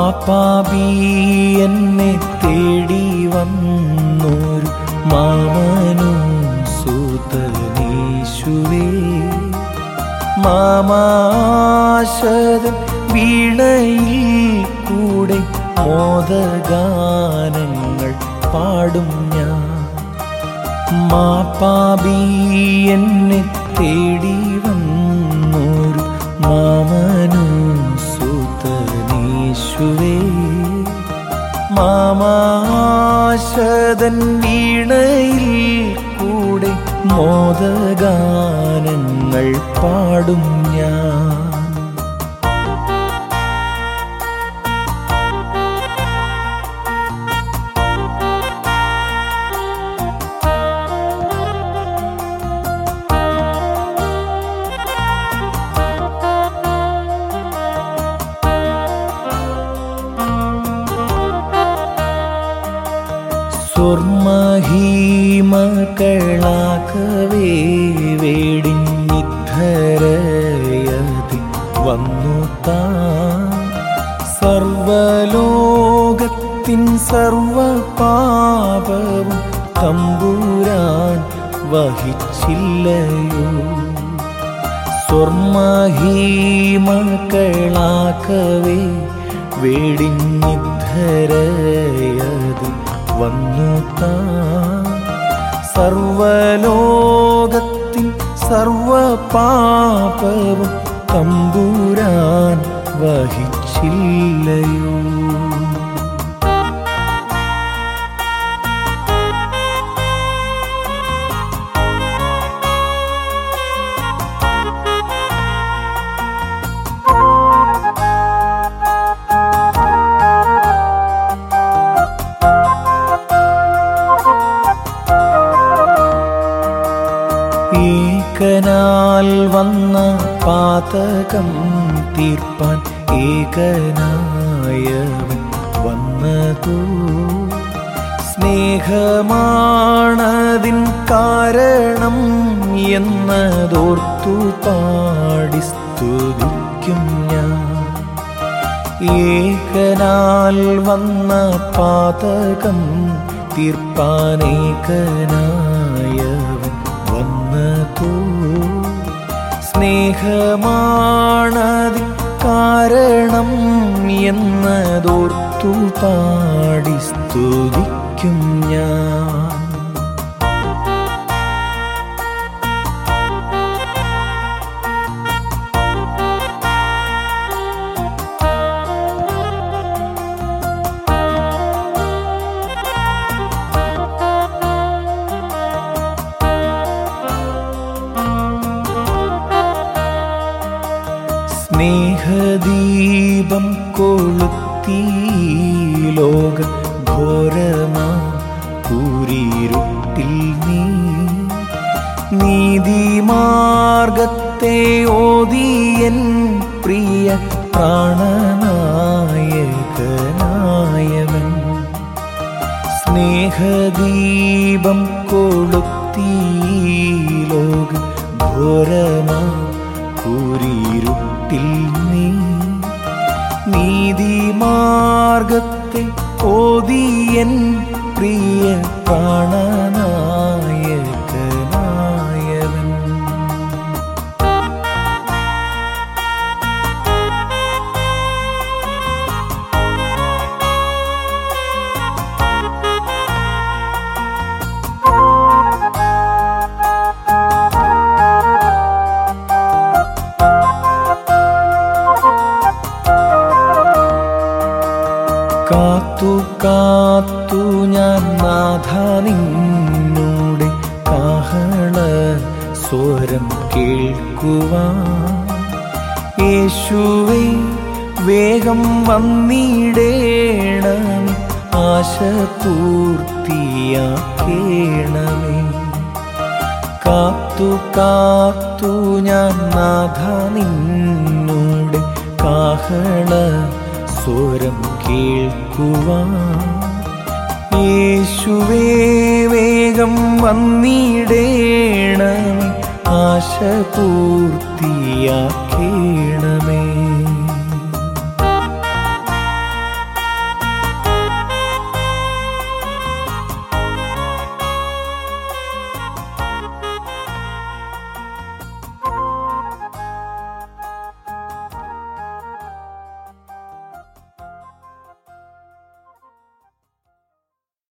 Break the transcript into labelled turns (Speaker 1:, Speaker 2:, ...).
Speaker 1: മാപ്പാബി എന്നെ തേടി വന്നൊരു മാമനു സുതനീശുവേ മാമാശതൻ വീണയിൽ കൂടെ മോദഗാനങ്ങൾ പാടും ഞാൻ മാപ്പാബി എന്നെ തേടി വന്നൊരു മാമനു സുതനീശുവേ മാമാശതൻ വീണയിൽ കൂടെ മോദഗാനങ്ങൾ പാടും ഞാൻ സ്വർമഹീമകളാകവേ വേടിഞ്ഞിദ്ധരയതി വന്നു താ സർവലോകത്തിൻ സർവ പാപവും തമ്പുരാൻ വഹിച്ചില്ലയോ സ്വർമഹീമകളാകവേ വേടിഞ്ഞിദ്ധരയതി വന്നു താ സർവലോകത്തിൻ സർവ പാപവും തമ്പുരാൻ വഹിച്ചില്ലയോ ഏകനാൽ വന്ന പാതകം തീർപ്പാൻ ഏകനായവൻ വന്നതോ സ്നേഹമാണതിൻ കാരണം എന്നതോർത്തു പാടി സ്തുതിക്കും ഞാൻ ഏകനാൽ വന്ന പാതകം തീർപ്പാനേകനായവൻ വന്നതോ സ്നേഹമാണതി കാരണം എന്നതോർത്തു പാടി സ്തുതിക്കും ഞാൻ സ്നേഹദീപം കൊളുത്തി ലോക ഘോരമാ കൂരിരുട്ടിൽ നീ നീതിമാർഗത്തെ ഓതിയൻ പ്രിയ പ്രാണനായകനായവൻ സ്നേഹദീപം കൊളുത്തി ലോക ഘോരമാ കൂരിരുട്ടിൽ നീ നീതിമാർഗത്തെ ഓതിയൻ പ്രിയ പ്രാണനായകനായവൻ കാത്തു കാത്തു ഞാൻ നാഥ നിന്നൂടെ കാഹള സ്വരം കേൾക്കുവാൻ യേശുവേ വേഗം വന്നിടേണം ആശ പൂർത്തിയാക്കേണമേ കാത്തു കാത്തു ഞാൻ നാഥ നിന്നൂടെ കാഹള സ്വരം കേൾക്കുവാൻ യേശുവേ വേഗം വന്നിടേണം ആശ പൂർത്തിയാക്കേണം